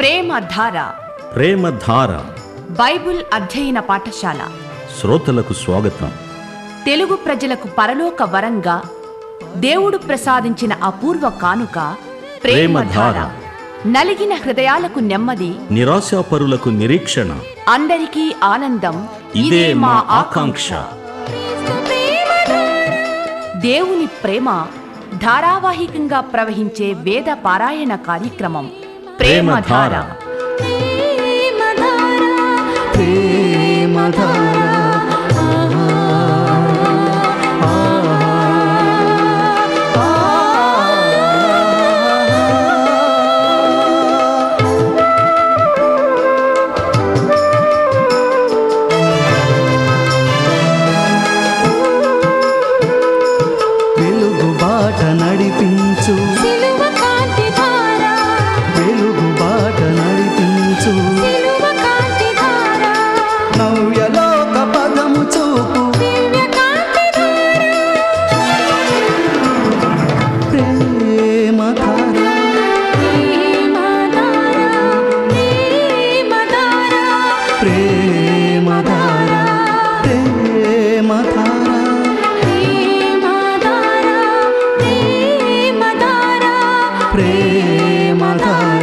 ప్రేమధార ప్రేమధార Bible అధ్యయన పాఠశాల శ్రోతలకు స్వాగతం తెలుగు ప్రజలకు పరలోక వరంగా దేవుడు ప్రసాదించిన అపూర్వ కానుక ప్రేమధార ప్రేమధార. నలిగిన హృదయాలకు నెమ్మది నిరాశాపరులకు నిరీక్షణ అందరికీ ఆనందం ఇదే మా ఆకాంక్ష దేవుని ప్రేమ ధారావాహికంగా ప్రవహించే వేద పారాయణ కార్యక్రమం ప్రేమధార వెలుగు బాట నడిపించు సిలువ కాంతి ధార వెలుగు బాట నడిపించు సిలువ కాంతి ధార నవ్యలోక పదము చూపు దివ్య కాంతి ధార ప్రేమ ధార ప్రేమ ధార ప్రేమ ధార ప్రేమ ధార ప్రేమ ధార ప్రేమ ధార ప్రేమ ధార ప్రేమ ధార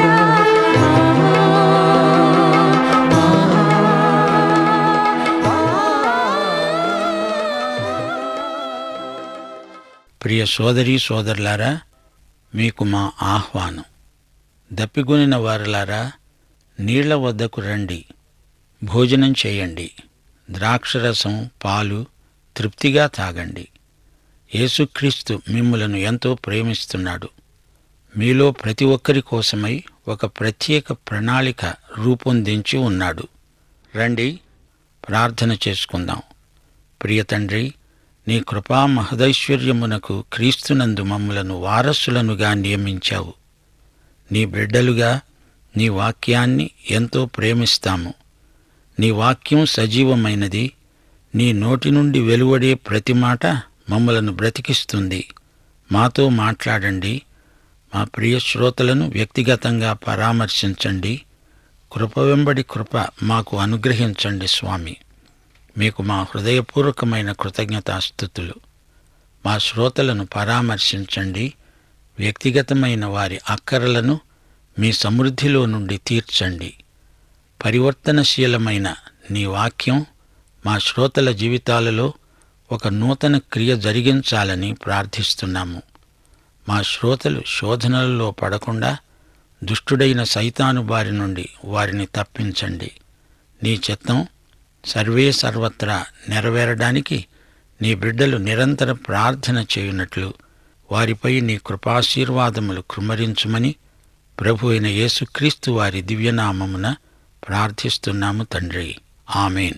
ప్రియ సోదరీ సోదరులారా మీకు మా ఆహ్వానం దప్పిగొనిన వారులారా నీళ్ల వద్దకు రండి భోజనం చేయండి ద్రాక్షరసం పాలు తృప్తిగా తాగండి యేసుక్రీస్తు మిమ్ములను ఎంతో ప్రేమిస్తున్నాడు మీలో ప్రతి ఒక్కరి కోసమై ఒక ప్రత్యేక ప్రణాళిక రూపొందించి ఉన్నాడు రండి ప్రార్థన చేసుకుందాం ప్రియ తండ్రి నీ కృపా మహదైశ్వర్యమునకు క్రీస్తునందు మమ్ములను వారసులనుగా నియమించావు నీ బిడ్డలుగా నీ వాక్యాన్ని ఎంతో ప్రేమిస్తాము నీ వాక్యం సజీవమైనది నీ నోటి నుండి వెలువడే ప్రతి మాట మమ్మలను బ్రతికిస్తుంది మాతో మాట్లాడండి మా ప్రియ శ్రోతలను వ్యక్తిగతంగా పరామర్శించండి కృప వెంబడి కృప మాకు అనుగ్రహించండి స్వామి మీకు మా హృదయపూర్వకమైన కృతజ్ఞతాస్థుతులు మా శ్రోతలను పరామర్శించండి వ్యక్తిగతమైన వారి అక్కరలను మీ సమృద్ధిలో నుండి తీర్చండి పరివర్తనశీలమైన నీ వాక్యం మా శ్రోతల జీవితాలలో ఒక నూతన క్రియ జరిగించాలని ప్రార్థిస్తున్నాము మా శ్రోతలు శోధనలలో పడకుండా దుష్టుడైన సైతాను బారి నుండి వారిని తప్పించండి నీ చిత్తం సర్వే సర్వత్రా నెరవేరడానికి నీ బిడ్డలు నిరంతర ప్రార్థన చేయునట్లు వారిపై నీ కృపాశీర్వాదములు కృమరించుమని ప్రభు అయిన యేసుక్రీస్తు వారి దివ్యనామమున ప్రార్థిస్తున్నాము తండ్రి ఆమెన్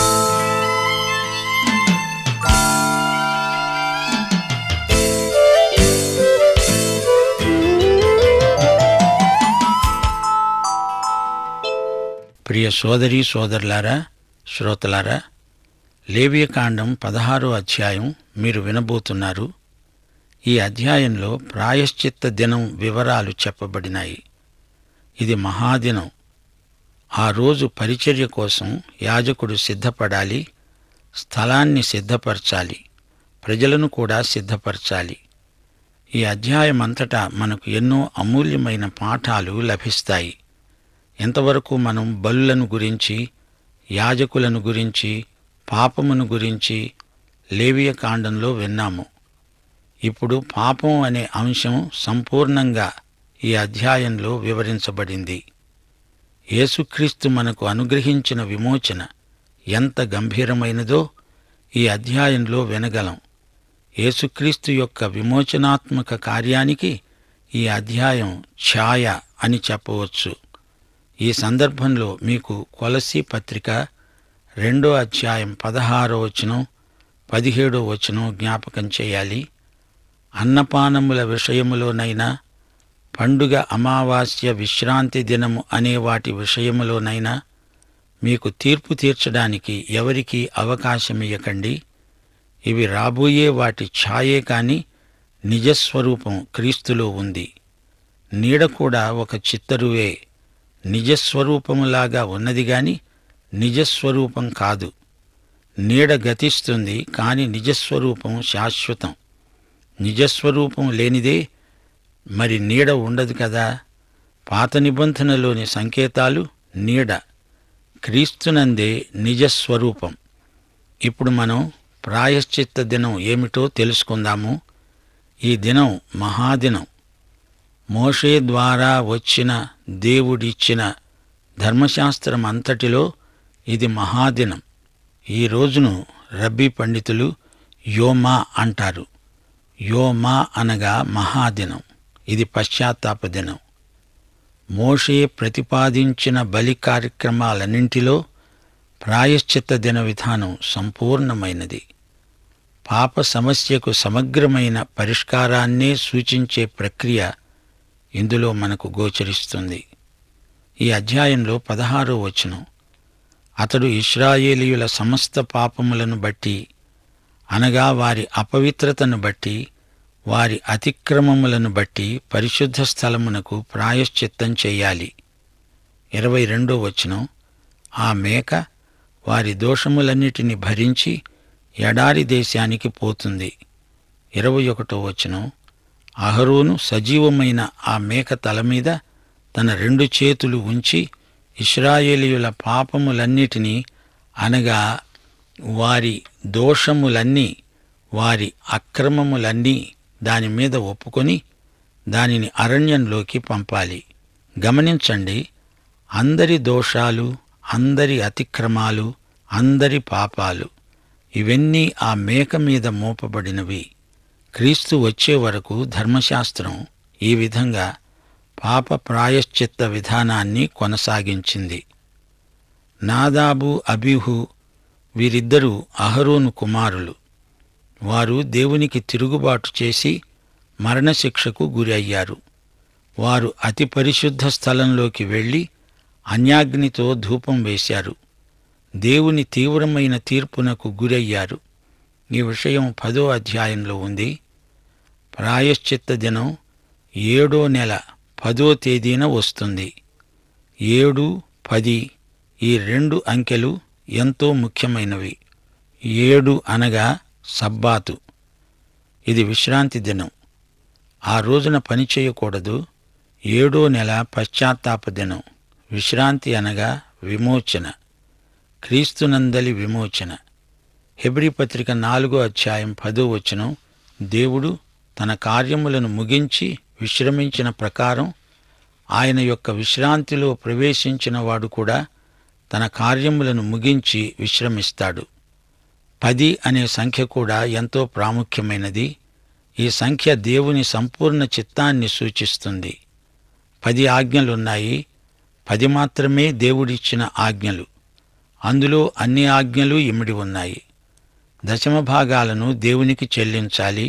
ప్రియ సోదరీ సోదరులారా శ్రోతలారా లేవియకాండం పదహారో అధ్యాయం మీరు వినబోతున్నారు ఈ అధ్యాయంలో ప్రాయశ్చిత్త దినం వివరాలు చెప్పబడినాయి ఇది మహాదినం ఆ రోజు పరిచర్య కోసం యాజకుడు సిద్ధపడాలి స్థలాన్ని సిద్ధపరచాలి ప్రజలను కూడా సిద్ధపరచాలి ఈ అధ్యాయం అంతటా మనకు ఎన్నో అమూల్యమైన పాఠాలు లభిస్తాయి ఎంతవరకు మనం బలులను గురించి యాజకులను గురించి పాపమును గురించి లేవియ కాండంలో విన్నాము ఇప్పుడు పాపం అనే అంశం సంపూర్ణంగా ఈ అధ్యాయంలో వివరించబడింది యేసుక్రీస్తు మనకు అనుగ్రహించిన విమోచన ఎంత గంభీరమైనదో ఈ అధ్యాయంలో వినగలం యేసుక్రీస్తు యొక్క విమోచనాత్మక కార్యానికి ఈ అధ్యాయం ఛాయ అని చెప్పవచ్చు ఈ సందర్భంలో మీకు కొలసి పత్రిక రెండో అధ్యాయం పదహారో వచనం పదిహేడో వచనం జ్ఞాపకం చేయాలి అన్నపానముల విషయములోనైనా పండుగ అమావాస్య విశ్రాంతి దినము అనే వాటి విషయములోనైనా మీకు తీర్పు తీర్చడానికి ఎవరికీ అవకాశమియ్యకండి ఇవి రాబోయే వాటి ఛాయే కాని నిజస్వరూపం క్రీస్తులో ఉంది నీడ కూడా ఒక చిత్తరువే నిజస్వరూపములాగా ఉన్నది గాని నిజస్వరూపం కాదు నీడ గతిస్తుంది కాని నిజస్వరూపం శాశ్వతం నిజస్వరూపం లేనిదే మరి నీడ ఉండదు కదా పాత నిబంధనలోని సంకేతాలు నీడ క్రీస్తునందే నిజస్వరూపం ఇప్పుడు మనం ప్రాయశ్చిత్త దినం ఏమిటో తెలుసుకుందాము ఈ దినం మహాదినం మోషే ద్వారా వచ్చిన దేవుడిచ్చిన ధర్మశాస్త్రం అంతటిలో ఇది మహాదినం ఈ రోజును రబ్బీ పండితులు యోమా అంటారు యోమా అనగా మహాదినం ఇది పశ్చాత్తాప దినం మోషే ప్రతిపాదించిన బలి కార్యక్రమాలన్నింటిలో ప్రాయశ్చిత్త దిన విధానం సంపూర్ణమైనది పాప సమస్యకు సమగ్రమైన పరిష్కారాన్నే సూచించే ప్రక్రియ ఇందులో మనకు గోచరిస్తుంది ఈ అధ్యాయంలో పదహారో వచనం అతడు ఇస్రాయేలీయుల సమస్త పాపములను బట్టి అనగా వారి అపవిత్రతను బట్టి వారి అతిక్రమములను బట్టి పరిశుద్ధ స్థలమునకు ప్రాయశ్చిత్తం చెయ్యాలి ఇరవై రెండో వచనం ఆ మేక వారి దోషములన్నిటిని భరించి ఎడారి దేశానికి పోతుంది ఇరవై ఒకటో వచనం అహరోను సజీవమైన ఆ మేక తల మీద తన రెండు చేతులు ఉంచి ఇస్రాయేలీయుల పాపములన్నిటినీ అనగా వారి దోషములన్నీ వారి అక్రమములన్నీ దాని మీద ఒప్పుకొని దానిని అరణ్యంలోకి పంపాలి గమనించండి అందరి దోషాలు అందరి అతిక్రమాలు అందరి పాపాలు ఇవన్నీ ఆ మేక మీద మోపబడినవి క్రీస్తు వచ్చే వరకు ధర్మశాస్త్రం ఈ విధంగా పాప ప్రాయశ్చిత్త విధానాన్ని కొనసాగించింది నాదాబు అబీహు వీరిద్దరూ అహరోను కుమారులు వారు దేవునికి తిరుగుబాటు చేసి మరణశిక్షకు గురి అయ్యారు వారు అతి పరిశుద్ధ స్థలంలోకి వెళ్ళి అన్యాగ్నితో ధూపం వేశారు దేవుని తీవ్రమైన తీర్పునకు గురయ్యారు ఈ విషయం పదో అధ్యాయంలో ఉంది ప్రాయశ్చిత్త దినం ఏడో నెల పదో తేదీన వస్తుంది ఏడు పది ఈ రెండు అంకెలు ఎంతో ముఖ్యమైనవి ఏడు అనగా సబ్బాతు ఇది విశ్రాంతి దినం ఆ రోజున పని చేయకూడదు ఏడో నెల పశ్చాత్తాప దినం విశ్రాంతి అనగా విమోచన క్రీస్తునందలి విమోచన హెబ్రి పత్రిక నాలుగో అధ్యాయం పదో వచనం దేవుడు తన కార్యములను ముగించి విశ్రమించిన ప్రకారం ఆయన యొక్క విశ్రాంతిలో ప్రవేశించిన వాడు కూడా తన కార్యములను ముగించి విశ్రమిస్తాడు పది అనే సంఖ్య కూడా ఎంతో ప్రాముఖ్యమైనది ఈ సంఖ్య దేవుని సంపూర్ణ చిత్తాన్ని సూచిస్తుంది పది ఆజ్ఞలున్నాయి పది మాత్రమే దేవుడిచ్చిన ఆజ్ఞలు అందులో అన్ని ఆజ్ఞలు ఇమిడి ఉన్నాయి దశమ భాగాలను దేవునికి చెల్లించాలి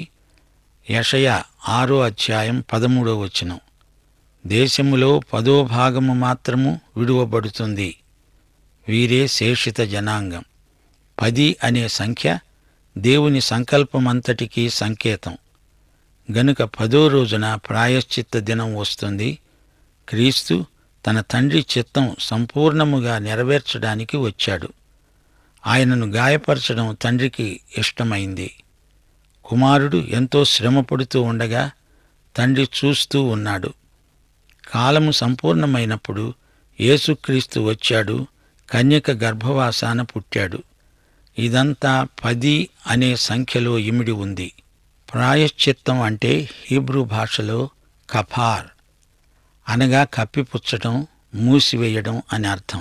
యషయ ఆరో అధ్యాయం పదమూడో వచనం దేశములో పదో భాగము మాత్రము విడువబడుతుంది వీరే శేషిత జనాంగం పది అనే సంఖ్య దేవుని సంకల్పమంతటికీ సంకేతం గనుక పదో రోజున ప్రాయశ్చిత్త దినం వస్తుంది క్రీస్తు తన తండ్రి చిత్తం సంపూర్ణముగా నెరవేర్చడానికి వచ్చాడు ఆయనను గాయపరచడం తండ్రికి ఇష్టమైంది కుమారుడు ఎంతో శ్రమపడుతూ ఉండగా తండ్రి చూస్తూ ఉన్నాడు కాలము సంపూర్ణమైనప్పుడు యేసుక్రీస్తు వచ్చాడు కన్యక గర్భవాసాన పుట్టాడు ఇదంతా పది అనే సంఖ్యలో ఇమిడి ఉంది ప్రాయశ్చిత్తం అంటే హీబ్రూ భాషలో కఫార్ అనగా కప్పిపుచ్చటం మూసివేయడం అని అర్థం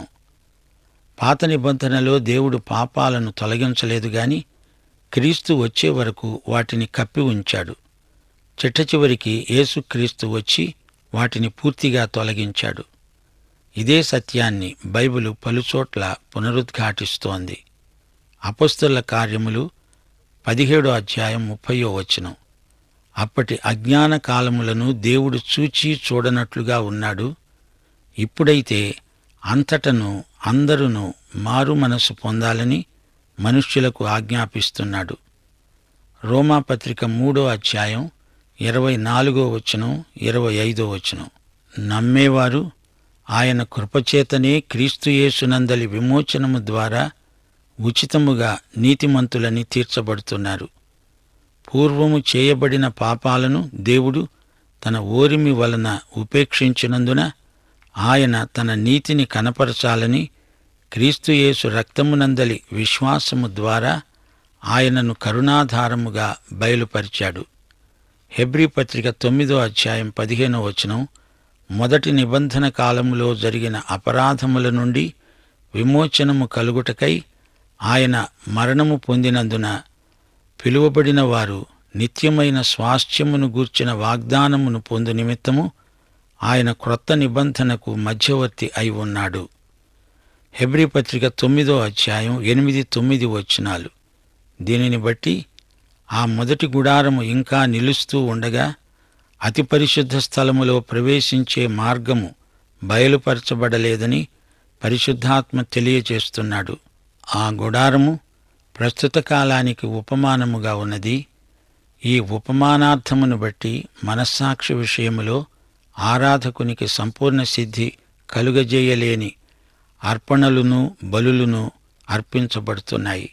పాత నిబంధనలో దేవుడు పాపాలను తొలగించలేదు గాని క్రీస్తు వచ్చే వరకు వాటిని కప్పి ఉంచాడు చిట్ట చివరికి యేసుక్రీస్తు వచ్చి వాటిని పూర్తిగా తొలగించాడు ఇదే సత్యాన్ని బైబిలు పలుచోట్ల పునరుద్ఘాటిస్తోంది అపస్తుల కార్యములు పదిహేడో అధ్యాయం ముప్పయో వచనం అప్పటి అజ్ఞాన కాలములను దేవుడు చూచి చూడనట్లుగా ఉన్నాడు ఇప్పుడైతే అంతటను అందరును మారు మనసు పొందాలని మనుష్యులకు ఆజ్ఞాపిస్తున్నాడు రోమాపత్రిక మూడో అధ్యాయం ఇరవై నాలుగో వచనం ఇరవై ఐదో వచనం నమ్మేవారు ఆయన కృపచేతనే క్రీస్తుయేసునందలి విమోచనము ద్వారా ఉచితముగా నీతిమంతులని తీర్చబడుతున్నారు పూర్వము చేయబడిన పాపాలను దేవుడు తన ఓరిమి వలన ఉపేక్షించినందున ఆయన తన నీతిని కనపరచాలని క్రీస్తుయేసు రక్తమునందలి విశ్వాసము ద్వారా ఆయనను కరుణాధారముగా బయలుపరిచాడు హెబ్రీ పత్రిక తొమ్మిదో అధ్యాయం పదిహేనో వచనం మొదటి నిబంధన కాలంలో జరిగిన అపరాధముల నుండి విమోచనము కలుగుటకై ఆయన మరణము పొందినందున పిలువబడిన వారు నిత్యమైన స్వాస్థ్యమును గూర్చిన వాగ్దానమును పొందు నిమిత్తము ఆయన క్రొత్త నిబంధనకు మధ్యవర్తి అయి ఉన్నాడు హెబ్రీ పత్రిక తొమ్మిదో అధ్యాయం ఎనిమిది తొమ్మిది వచనాలు దీనిని బట్టి ఆ మొదటి గుడారము ఇంకా నిలుస్తూ ఉండగా అతి పరిశుద్ధ స్థలములో ప్రవేశించే మార్గము బయలుపరచబడలేదని పరిశుద్ధాత్మ తెలియజేస్తున్నాడు ఆ గుడారము ప్రస్తుత కాలానికి ఉపమానముగా ఉన్నది ఈ ఉపమానార్థమును బట్టి మనస్సాక్షి విషయములో ఆరాధకునికి సంపూర్ణ సిద్ధి కలుగజేయలేని అర్పణలును బలులును అర్పించబడుతున్నాయి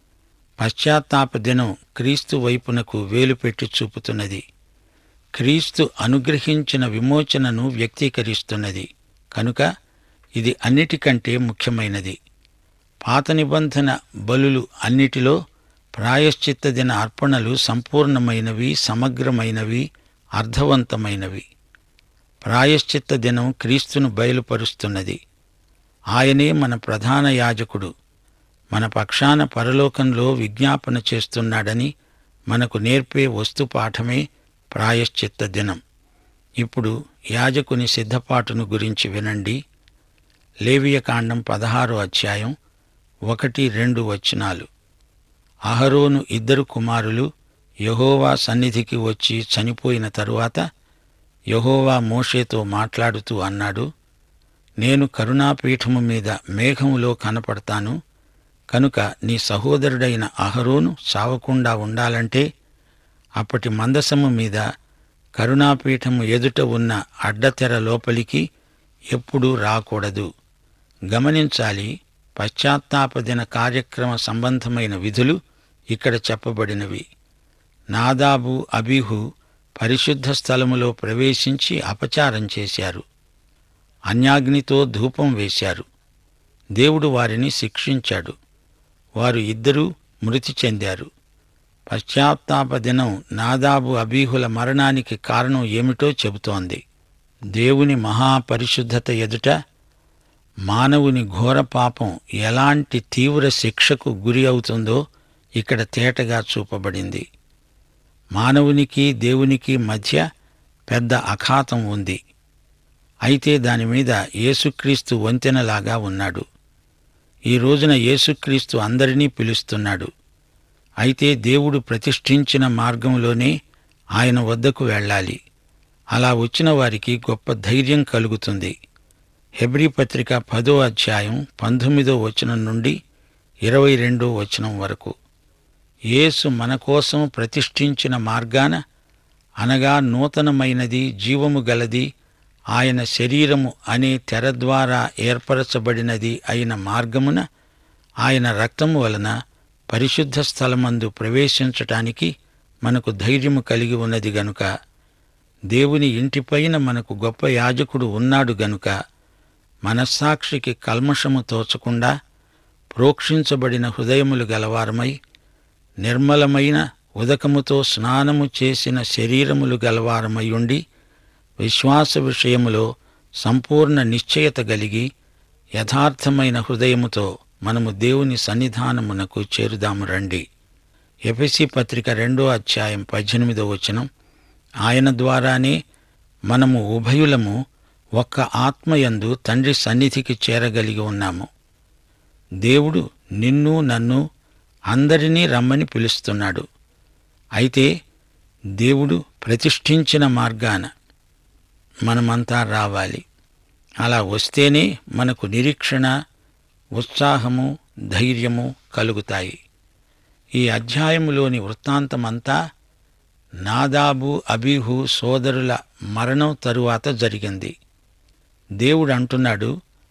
పశ్చాత్తాప దినం క్రీస్తు వైపునకు వేలుపెట్టి చూపుతున్నది క్రీస్తు అనుగ్రహించిన విమోచనను వ్యక్తీకరిస్తున్నది కనుక ఇది అన్నిటికంటే ముఖ్యమైనది పాత నిబంధన బలులు అన్నిటిలో ప్రాయశ్చిత్త దిన అర్పణలు సంపూర్ణమైనవి సమగ్రమైనవి అర్థవంతమైనవి ప్రాయశ్చిత్త దినం క్రీస్తును బయలుపరుస్తున్నది ఆయనే మన ప్రధాన యాజకుడు మన పక్షాన పరలోకంలో విజ్ఞాపన చేస్తున్నాడని మనకు నేర్పే వస్తుపాఠమే ప్రాయశ్చిత్త దినం ఇప్పుడు యాజకుని సిద్ధపాటును గురించి వినండి లేవియకాండం పదహారో అధ్యాయం ఒకటి రెండు వచనాలు అహరోను ఇద్దరు కుమారులు యహోవా సన్నిధికి వచ్చి చనిపోయిన తరువాత యహోవా మోషేతో మాట్లాడుతూ అన్నాడు నేను కరుణాపీఠము మీద మేఘములో కనపడతాను కనుక నీ సహోదరుడైన అహరోను సావకుండా ఉండాలంటే అప్పటి మందసము మీద కరుణాపీఠము ఎదుట ఉన్న అడ్డతెర లోపలికి ఎప్పుడూ రాకూడదు గమనించాలి పశ్చాత్తాప దిన కార్యక్రమ సంబంధమైన విధులు ఇక్కడ చెప్పబడినవి నాదాబు అబీహు పరిశుద్ధ స్థలములో ప్రవేశించి అపచారం చేశారు అన్యాగ్నితో ధూపం వేశారు దేవుడు వారిని శిక్షించాడు వారు ఇద్దరూ మృతి చెందారు పశ్చాత్తాప దినం నాదాబు అబీహుల మరణానికి కారణం ఏమిటో చెబుతోంది దేవుని మహాపరిశుద్ధత ఎదుట మానవుని ఘోర పాపం ఎలాంటి తీవ్ర శిక్షకు గురి అవుతుందో ఇక్కడ తేటగా చూపబడింది మానవునికి దేవునికి మధ్య పెద్ద అఖాతం ఉంది అయితే దానిమీద యేసుక్రీస్తు వంతెనలాగా ఉన్నాడు ఈ రోజున యేసుక్రీస్తు అందరినీ పిలుస్తున్నాడు అయితే దేవుడు ప్రతిష్ఠించిన మార్గంలోనే ఆయన వద్దకు వెళ్ళాలి అలా వచ్చిన వారికి గొప్ప ధైర్యం కలుగుతుంది హెబ్రీ పత్రిక పదో అధ్యాయం పంతొమ్మిదో వచనం నుండి ఇరవై రెండో వచనం వరకు యేసు మన కోసం ప్రతిష్ఠించిన మార్గాన అనగా నూతనమైనది జీవము గలది ఆయన శరీరము అనే తెర ద్వారా ఏర్పరచబడినది అయిన మార్గమున ఆయన రక్తము వలన పరిశుద్ధ స్థలమందు ప్రవేశించటానికి మనకు ధైర్యము కలిగి ఉన్నది గనుక దేవుని ఇంటిపైన మనకు గొప్ప యాజకుడు ఉన్నాడు గనుక మనస్సాక్షికి కల్మషము తోచకుండా ప్రోక్షించబడిన హృదయములు గలవారమై నిర్మలమైన ఉదకముతో స్నానము చేసిన శరీరములు గలవారమై ఉండి విశ్వాస విషయములో సంపూర్ణ నిశ్చయత కలిగి యథార్థమైన హృదయముతో మనము దేవుని సన్నిధానమునకు చేరుదాము రండి ఎఫెసి పత్రిక రెండో అధ్యాయం పద్దెనిమిదో వచనం ఆయన ద్వారానే మనము ఉభయులము ఒక్క ఆత్మయందు తండ్రి సన్నిధికి చేరగలిగి ఉన్నాము దేవుడు నిన్ను నన్ను అందరినీ రమ్మని పిలుస్తున్నాడు అయితే దేవుడు ప్రతిష్ఠించిన మార్గాన మనమంతా రావాలి అలా వస్తేనే మనకు నిరీక్షణ ఉత్సాహము ధైర్యము కలుగుతాయి ఈ అధ్యాయములోని వృత్తాంతమంతా నాదాబు అబీహు సోదరుల మరణం తరువాత జరిగింది దేవుడు అంటున్నాడు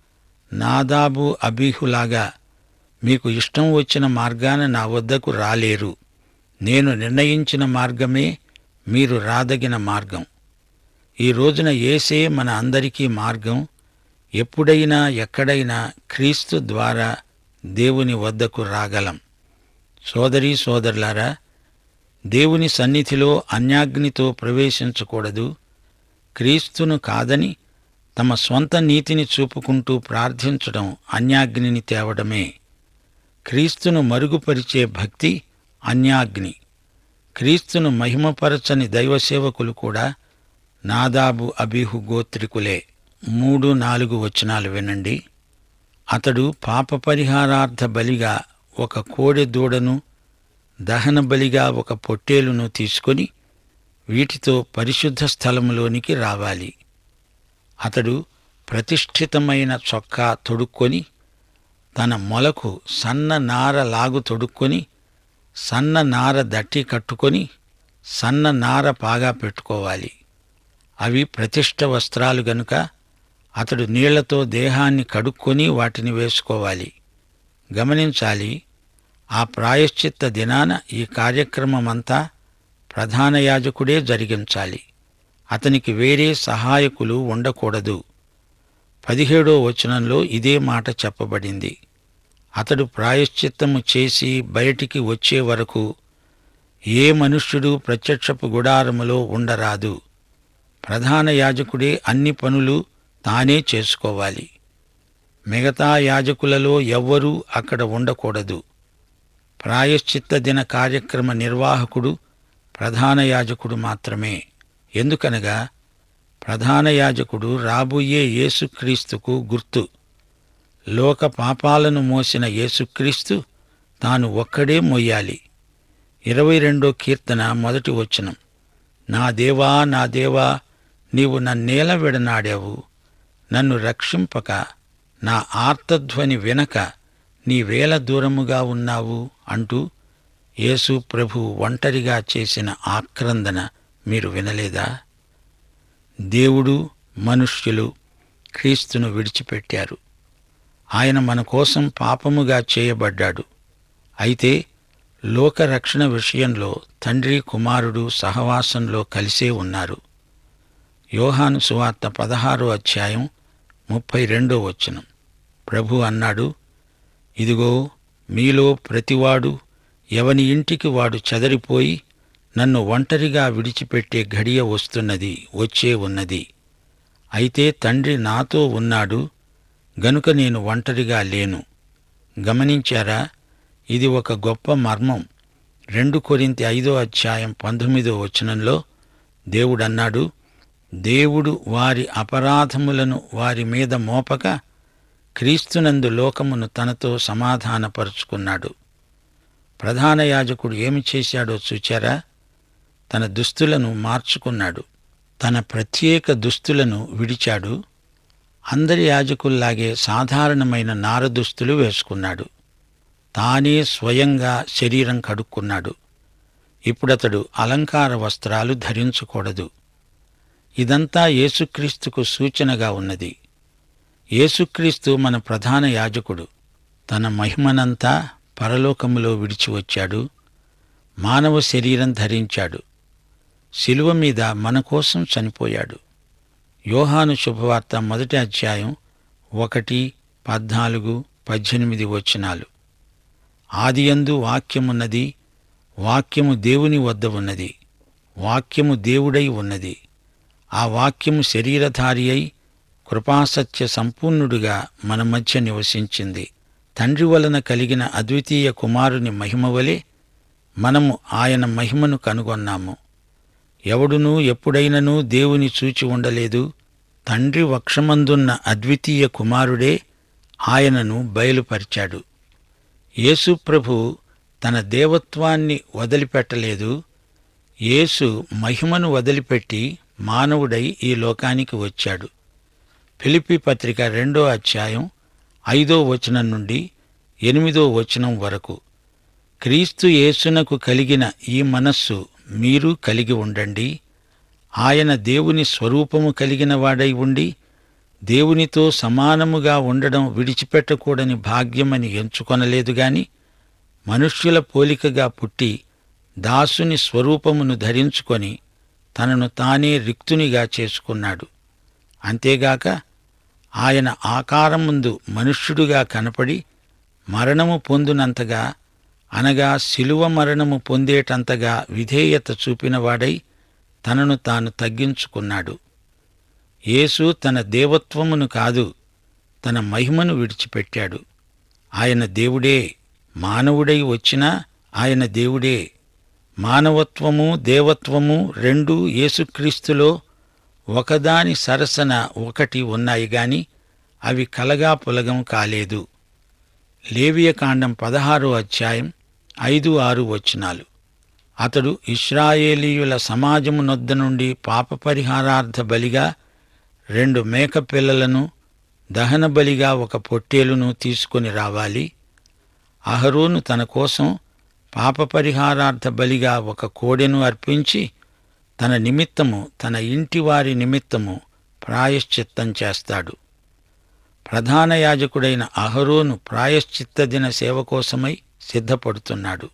నాదాబు అబీహులాగా మీకు ఇష్టం వచ్చిన మార్గాన నా వద్దకు రాలేరు నేను నిర్ణయించిన మార్గమే మీరు రాదగిన మార్గం ఈ రోజున ఏసే మన అందరికీ మార్గం ఎప్పుడైనా ఎక్కడైనా క్రీస్తు ద్వారా దేవుని వద్దకు రాగలం సోదరీ సోదరులారా దేవుని సన్నిధిలో అన్యాగ్నితో ప్రవేశించకూడదు క్రీస్తును కాదని తమ స్వంత నీతిని చూపుకుంటూ ప్రార్థించడం అన్యాగ్నిని తేవడమే క్రీస్తును మరుగుపరిచే భక్తి అన్యాగ్ని క్రీస్తును మహిమపరచని దైవసేవకులు కూడా నాదాబు అబీహు గోత్రికులే మూడు నాలుగు వచనాలు వినండి అతడు పాప పరిహారార్థ బలిగా ఒక కోడె దూడను దహన బలిగా ఒక పొట్టేలును తీసుకొని వీటితో పరిశుద్ధ స్థలములోనికి రావాలి అతడు ప్రతిష్ఠితమైన చొక్కా తొడుక్కొని తన మొలకు సన్న నార లాగు తొడుక్కొని సన్న నార దట్టి కట్టుకొని సన్న నార పాగా పెట్టుకోవాలి అవి ప్రతిష్ఠ వస్త్రాలు గనుక అతడు నీళ్లతో దేహాన్ని కడుక్కొని వాటిని వేసుకోవాలి గమనించాలి ఆ ప్రాయశ్చిత్త దినాన ఈ కార్యక్రమమంతా ప్రధాన యాజకుడే జరిగించాలి అతనికి వేరే సహాయకులు ఉండకూడదు పదిహేడో వచనంలో ఇదే మాట చెప్పబడింది అతడు ప్రాయశ్చిత్తము చేసి బయటికి వచ్చే వరకు ఏ మనుష్యుడు ప్రత్యక్షపు గుడారములో ఉండరాదు ప్రధాన యాజకుడే అన్ని పనులు తానే చేసుకోవాలి మిగతా యాజకులలో ఎవ్వరూ అక్కడ ఉండకూడదు ప్రాయశ్చిత్త దిన కార్యక్రమ నిర్వాహకుడు ప్రధాన యాజకుడు మాత్రమే ఎందుకనగా ప్రధాన యాజకుడు రాబోయే యేసుక్రీస్తుకు గుర్తు లోక పాపాలను మోసిన యేసుక్రీస్తు తాను ఒక్కడే మొయ్యాలి ఇరవై రెండో కీర్తన మొదటి వచనం నా దేవా నా దేవా నీవు నన్నేల విడనాడావు నన్ను రక్షింపక నా ఆర్తధ్వని వినక నీవేల దూరముగా ఉన్నావు అంటూ యేసు ప్రభు ఒంటరిగా చేసిన ఆక్రందన మీరు వినలేదా దేవుడు మనుష్యులు క్రీస్తును విడిచిపెట్టారు ఆయన మన కోసం పాపముగా చేయబడ్డాడు అయితే లోకరక్షణ విషయంలో తండ్రి కుమారుడు సహవాసంలో కలిసే ఉన్నారు యోహాను సువార్త పదహారో అధ్యాయం ముప్పై రెండో వచనం ప్రభు అన్నాడు ఇదిగో మీలో ప్రతివాడు ఎవని ఇంటికి వాడు చెదరిపోయి నన్ను ఒంటరిగా విడిచిపెట్టే ఘడియ వస్తున్నది వచ్చే ఉన్నది అయితే తండ్రి నాతో ఉన్నాడు గనుక నేను ఒంటరిగా లేను గమనించారా ఇది ఒక గొప్ప మర్మం రెండు కొరింతి ఐదో అధ్యాయం పంతొమ్మిదో వచనంలో దేవుడన్నాడు దేవుడు వారి అపరాధములను వారి మీద మోపక క్రీస్తునందు లోకమును తనతో సమాధానపరుచుకున్నాడు ప్రధాన యాజకుడు ఏమి చేశాడో చూచారా తన దుస్తులను మార్చుకున్నాడు తన ప్రత్యేక దుస్తులను విడిచాడు అందరి యాజకుల్లాగే సాధారణమైన నార దుస్తులు వేసుకున్నాడు తానే స్వయంగా శరీరం కడుక్కున్నాడు ఇప్పుడతడు అలంకార వస్త్రాలు ధరించకూడదు ఇదంతా యేసుక్రీస్తుకు సూచనగా ఉన్నది యేసుక్రీస్తు మన ప్రధాన యాజకుడు తన మహిమనంతా పరలోకములో విడిచి వచ్చాడు మానవ శరీరం ధరించాడు శిలువ మీద మన కోసం చనిపోయాడు యోహాను శుభవార్త మొదటి అధ్యాయం ఒకటి పద్నాలుగు పద్దెనిమిది వచనాలు ఆదియందు వాక్యమున్నది వాక్యము దేవుని వద్ద ఉన్నది వాక్యము దేవుడై ఉన్నది ఆ వాక్యము శరీరధారి అయి కృపాసత్య సంపూర్ణుడుగా మన మధ్య నివసించింది తండ్రి వలన కలిగిన అద్వితీయ కుమారుని మహిమ వలె మనము ఆయన మహిమను కనుగొన్నాము ఎవడునూ ఎప్పుడైననూ దేవుని చూచి ఉండలేదు తండ్రి వక్షమందున్న అద్వితీయ కుమారుడే ఆయనను బయలుపరిచాడు యేసు ప్రభు తన దేవత్వాన్ని వదిలిపెట్టలేదు యేసు మహిమను వదిలిపెట్టి మానవుడై ఈ లోకానికి వచ్చాడు ఫిలిపి పత్రిక రెండో అధ్యాయం ఐదో వచనం నుండి ఎనిమిదో వచనం వరకు క్రీస్తు యేసునకు కలిగిన ఈ మనస్సు మీరు కలిగి ఉండండి ఆయన దేవుని స్వరూపము కలిగిన వాడై ఉండి దేవునితో సమానముగా ఉండడం విడిచిపెట్టకూడని భాగ్యమని ఎంచుకొనలేదు గాని మనుష్యుల పోలికగా పుట్టి దాసుని స్వరూపమును ధరించుకొని తనను తానే రిక్తునిగా చేసుకున్నాడు అంతేగాక ఆయన ఆకారం ముందు మనుష్యుడుగా కనపడి మరణము పొందునంతగా అనగా శిలువ మరణము పొందేటంతగా విధేయత చూపినవాడై తనను తాను తగ్గించుకున్నాడు యేసు తన దేవత్వమును కాదు తన మహిమను విడిచిపెట్టాడు ఆయన దేవుడే మానవుడై వచ్చినా ఆయన దేవుడే మానవత్వము దేవత్వము రెండు యేసుక్రీస్తులో ఒకదాని సరసన ఒకటి ఉన్నాయి గాని అవి కలగా పులగం కాలేదు లేవియకాండం పదహారో అధ్యాయం ఐదు ఆరు వచనాలు అతడు ఇస్రాయేలీయుల సమాజము నొద్ద నుండి పాప పరిహారార్థ బలిగా రెండు మేకపిల్లలను దహన బలిగా ఒక పొట్టేలును తీసుకొని రావాలి అహరోను తన కోసం పాప పరిహారార్థ బలిగా ఒక కోడెను అర్పించి తన నిమిత్తము తన ఇంటి వారి నిమిత్తము ప్రాయశ్చిత్తం చేస్తాడు ప్రధాన యాజకుడైన అహరోను ప్రాయశ్చిత్త దిన సేవ కోసమై సిద్ధపడుతున్నాడు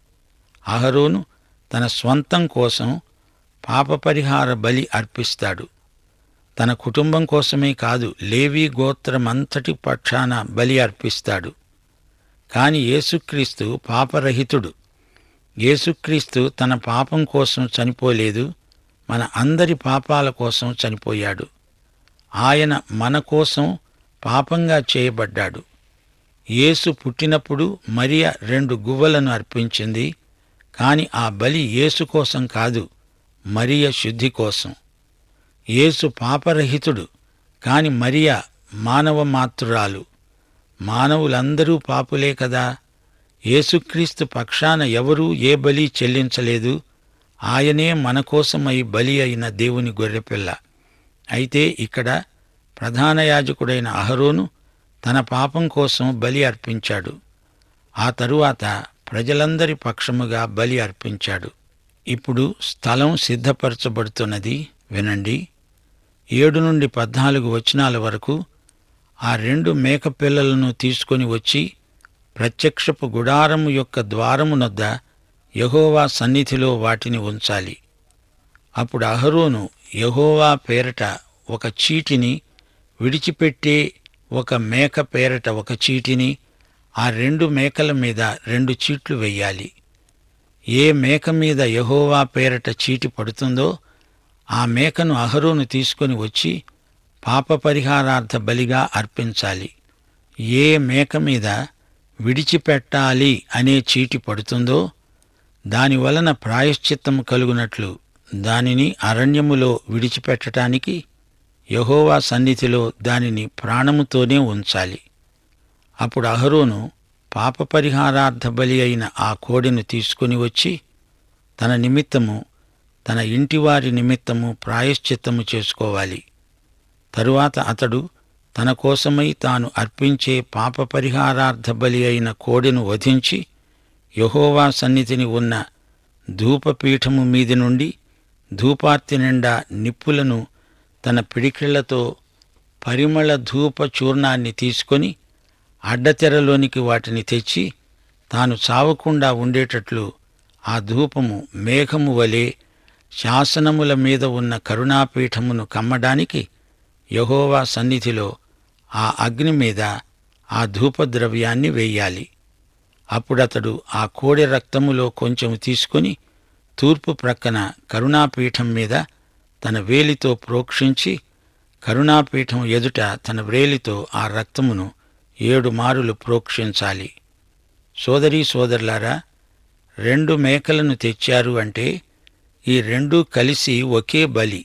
అహరోను తన స్వంతం కోసం పాపపరిహార బలి అర్పిస్తాడు తన కుటుంబం కోసమే కాదు లేవీ గోత్రమంతటి పక్షాన బలి అర్పిస్తాడు కాని యేసుక్రీస్తు పాపరహితుడు యేసుక్రీస్తు తన పాపం కోసం చనిపోలేదు మన అందరి పాపాల కోసం చనిపోయాడు ఆయన మన కోసం పాపంగా చేయబడ్డాడు యేసు పుట్టినప్పుడు మరియ రెండు గువ్వలను అర్పించింది కాని ఆ బలి యేసు కోసం కాదు మరియ శుద్ధి కోసం యేసు పాపరహితుడు కాని మరియ మానవ మాతృరాలు మానవులందరూ పాపులే కదా యేసుక్రీస్తు పక్షాన ఎవరూ ఏ బలి చెల్లించలేదు ఆయనే మన కోసమై బలి అయిన దేవుని గొర్రెపిల్ల అయితే ఇక్కడ ప్రధాన యాజకుడైన అహరోను తన పాపం కోసం బలి అర్పించాడు ఆ తరువాత ప్రజలందరి పక్షముగా బలి అర్పించాడు ఇప్పుడు స్థలం సిద్ధపరచబడుతున్నది వినండి ఏడు నుండి పద్నాలుగు వచనాల వరకు ఆ రెండు మేకపిల్లలను తీసుకొని వచ్చి ప్రత్యక్షపు గుడారము యొక్క ద్వారమునొద్ద యహోవా సన్నిధిలో వాటిని ఉంచాలి అప్పుడు అహరోను యహోవా పేరట ఒక చీటిని విడిచిపెట్టే ఒక మేక పేరట ఒక చీటిని ఆ రెండు మేకల మీద రెండు చీట్లు వెయ్యాలి ఏ మేక మీద యహోవా పేరట చీటి పడుతుందో ఆ మేకను అహరోను తీసుకొని వచ్చి పాప పరిహారార్థ బలిగా అర్పించాలి ఏ మేక మీద విడిచిపెట్టాలి అనే చీటి పడుతుందో దాని వలన ప్రాయశ్చిత్తము కలుగునట్లు దానిని అరణ్యములో విడిచిపెట్టటానికి యహోవా సన్నిధిలో దానిని ప్రాణముతోనే ఉంచాలి అప్పుడు అహరోను పాప పరిహారార్థ బలి అయిన ఆ కోడెను తీసుకుని వచ్చి తన నిమిత్తము తన ఇంటివారి నిమిత్తము ప్రాయశ్చిత్తము చేసుకోవాలి తరువాత అతడు తన కోసమై తాను అర్పించే పాప పరిహారార్థ బలి అయిన కోడెను వధించి యహోవా సన్నిధిని ఉన్న ధూపపీఠము మీది నుండి ధూపార్తి నిండా నిప్పులను తన పిడికిళ్లతో పరిమళ ధూప చూర్ణాన్ని తీసుకొని అడ్డతెరలోనికి వాటిని తెచ్చి తాను చావకుండా ఉండేటట్లు ఆ ధూపము మేఘము వలె శాసనముల మీద ఉన్న కరుణాపీఠమును కమ్మడానికి యహోవా సన్నిధిలో ఆ అగ్ని మీద ఆ ధూపద్రవ్యాన్ని వెయ్యాలి అప్పుడతడు ఆ కోడె రక్తములో కొంచెం తీసుకుని తూర్పు ప్రక్కన కరుణాపీఠం మీద తన వేలితో ప్రోక్షించి కరుణాపీఠం ఎదుట తన వ్రేలితో ఆ రక్తమును ఏడు మారులు ప్రోక్షించాలి సోదరీ సోదరులారా రెండు మేకలను తెచ్చారు అంటే ఈ రెండూ కలిసి ఒకే బలి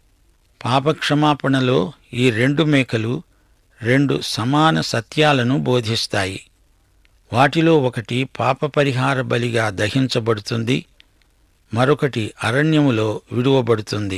పాపక్షమాపణలో ఈ రెండు మేకలు రెండు సమాన సత్యాలను బోధిస్తాయి వాటిలో ఒకటి పాప పరిహార బలిగా దహించబడుతుంది మరొకటి అరణ్యములో విడువబడుతుంది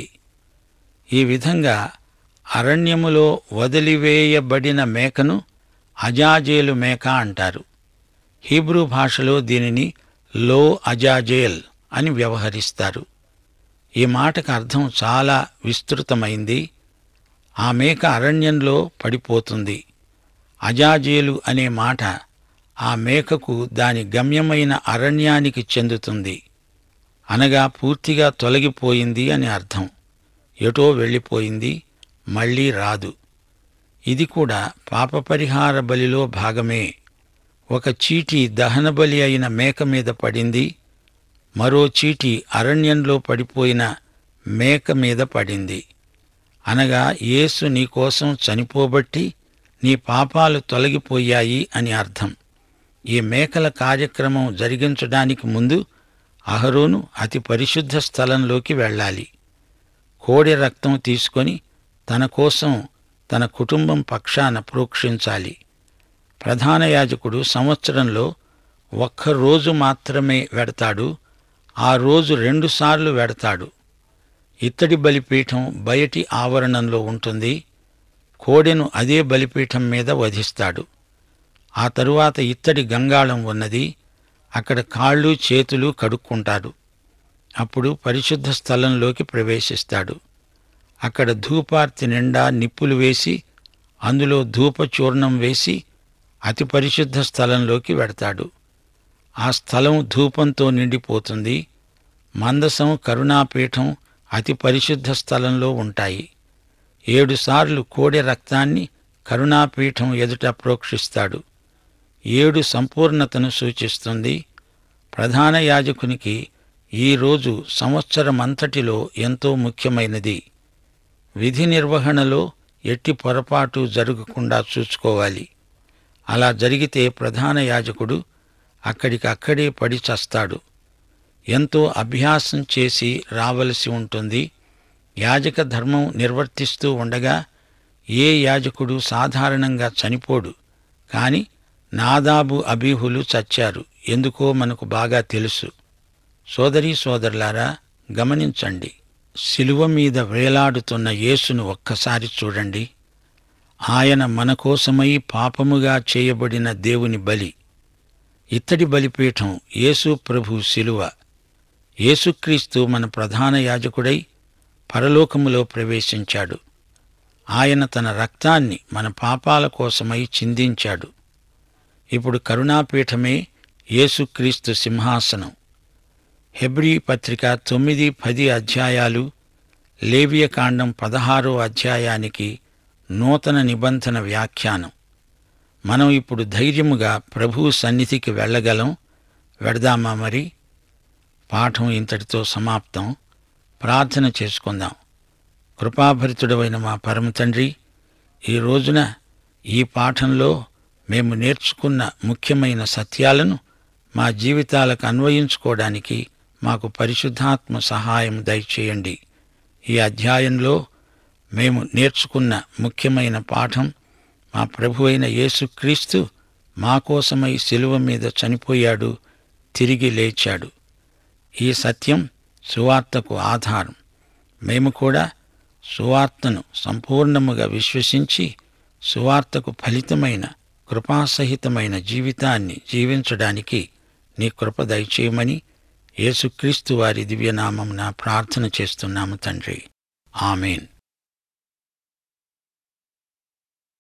ఈ విధంగా అరణ్యములో వదిలివేయబడిన మేకను అజాజేలు మేక అంటారు హీబ్రూ భాషలో దీనిని లో అజాజేల్ అని వ్యవహరిస్తారు ఈ మాటకు అర్థం చాలా విస్తృతమైంది ఆ మేక అరణ్యంలో పడిపోతుంది అజాజేలు అనే మాట ఆ మేకకు దాని గమ్యమైన అరణ్యానికి చెందుతుంది అనగా పూర్తిగా తొలగిపోయింది అని అర్థం ఎటో వెళ్ళిపోయింది మళ్ళీ రాదు ఇది కూడా పాపపరిహార బలిలో భాగమే ఒక చీటి దహనబలి అయిన మేక మీద పడింది మరో చీటి అరణ్యంలో పడిపోయిన మేక మీద పడింది అనగా యేసు నీకోసం చనిపోబట్టి నీ పాపాలు తొలగిపోయాయి అని అర్థం ఈ మేకల కార్యక్రమం జరిగించడానికి ముందు అహరోను అతి పరిశుద్ధ స్థలంలోకి వెళ్ళాలి కోడి రక్తం తీసుకొని తన కోసం తన కుటుంబం పక్షాన ప్రోక్షించాలి ప్రధాన యాజకుడు సంవత్సరంలో ఒక్క రోజు మాత్రమే వెడతాడు ఆ రోజు రెండుసార్లు వెడతాడు ఇత్తడి బలిపీఠం బయటి ఆవరణంలో ఉంటుంది కోడెను అదే బలిపీఠం మీద వధిస్తాడు ఆ తరువాత ఇత్తడి గంగాళం ఉన్నది అక్కడ కాళ్ళు చేతులు కడుక్కుంటాడు అప్పుడు పరిశుద్ధ స్థలంలోకి ప్రవేశిస్తాడు అక్కడ ధూపార్తి నిండా నిప్పులు వేసి అందులో ధూపచూర్ణం వేసి అతి పరిశుద్ధ స్థలంలోకి వెడతాడు ఆ స్థలం ధూపంతో నిండిపోతుంది మందసం కరుణాపీఠం అతి పరిశుద్ధ స్థలంలో ఉంటాయి ఏడుసార్లు కోడె రక్తాన్ని కరుణాపీఠం ఎదుట ప్రోక్షిస్తాడు ఏడు సంపూర్ణతను సూచిస్తుంది ప్రధాన యాజకునికి ఈ రోజు సంవత్సరమంతటిలో ఎంతో ముఖ్యమైనది విధి నిర్వహణలో ఎట్టి పొరపాటు జరగకుండా చూసుకోవాలి అలా జరిగితే ప్రధాన యాజకుడు అక్కడికి అక్కడే పడి చస్తాడు ఎంతో అభ్యాసం చేసి రావలసి ఉంటుంది యాజక ధర్మం నిర్వర్తిస్తూ ఉండగా ఏ యాజకుడు సాధారణంగా చనిపోడు కాని నాదాబు అబీహులు చచ్చారు ఎందుకో మనకు బాగా తెలుసు సోదరీ సోదరులారా గమనించండి శిలువ మీద వేలాడుతున్న యేసును ఒక్కసారి చూడండి ఆయన మన కోసమై పాపముగా చేయబడిన దేవుని బలి ఇత్తడి బలిపీఠం యేసు ప్రభు శిలువ యేసుక్రీస్తు మన ప్రధాన యాజకుడై పరలోకములో ప్రవేశించాడు ఆయన తన రక్తాన్ని మన పాపాల కోసమై చిందించాడు ఇప్పుడు కరుణాపీఠమే యేసుక్రీస్తు సింహాసనం హెబ్రీ పత్రిక తొమ్మిది పది అధ్యాయాలు లేవియకాండం పదహారో అధ్యాయానికి నూతన నిబంధన వ్యాఖ్యానం మనం ఇప్పుడు ధైర్యముగా ప్రభువు సన్నిధికి వెళ్ళగలం వెడదామా మరి పాఠం ఇంతటితో సమాప్తం ప్రార్థన చేసుకుందాం కృపాభరితుడమైన మా పరమ తండ్రి ఈ రోజున ఈ పాఠంలో మేము నేర్చుకున్న ముఖ్యమైన సత్యాలను మా జీవితాలకు అన్వయించుకోవడానికి మాకు పరిశుద్ధాత్మ సహాయం దయచేయండి ఈ అధ్యాయంలో మేము నేర్చుకున్న ముఖ్యమైన పాఠం మా ప్రభు అయిన యేసుక్రీస్తు మా కోసమై శిలువ మీద చనిపోయాడు తిరిగి లేచాడు ఈ సత్యం సువార్తకు ఆధారం మేము కూడా సువార్తను సంపూర్ణముగా విశ్వసించి సువార్తకు ఫలితమైన కృపాసహితమైన జీవితాన్ని జీవించడానికి నీ కృప దయచేయమని యేసుక్రీస్తు వారి దివ్యనామం ప్రార్థన చేస్తున్నాము తండ్రి ఆమెన్